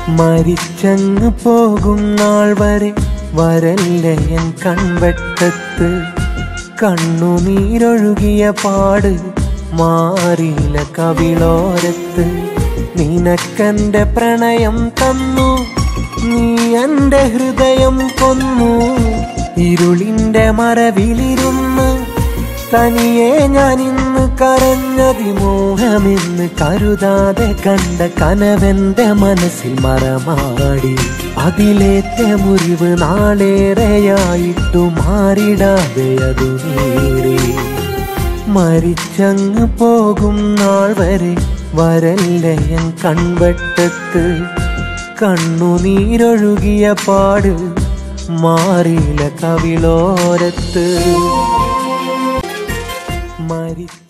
മരിച്ചങ്ങ് പോകും നാൾ വരെ വരല്ലേ എൻ കൺവെട്ടത്ത് കണ്ണുനീരൊഴുകിയ പാട് മാറിയില്ല കവിളോരത്ത് നിനക്കെന്റെ പ്രണയം തന്നു നീ എന്റെ ഹൃദയം കൊന്നു ഇരുളിന്റെ മറവിലിരുന്ന് തനിയെ ഞാൻ ഇന്ന് കരഞ്ഞതിമോഹമെന്ന് കരുതാതെ കണ്ട കനവെന്റെ മനസ്സിൽ മറമാടി അതിലേറ്റ മുറിവ് നാളേറെയായിട്ടു മാറിടാതെ അതു നീറി മരിച്ചങ്ങ് പോകും നാൾ വരെ വരല്ലേ എൻ കൺവെട്ടത്ത് കണ്ണുനീരൊഴുകിയ പാട് മാറിയില്ല കവിളോരത്ത് മരിച്ച